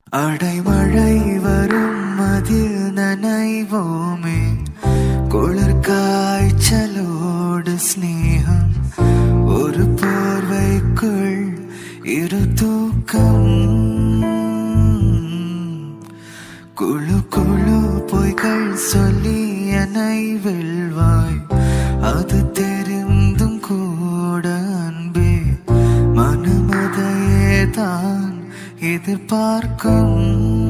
அடைமழை வரும் அதில் நனைவோமே குளிர் காய்ச்சலோடு ஸ்நேகம் ஒரு போர்வைக்குள் இரு தூக்கம் குழு குழு பொய்கள் சொல்லி என்னை வெல்வாய் அது தெரிந்தும் கூட அன்பே மனமதையே தான் எதிர்பார்க்கும்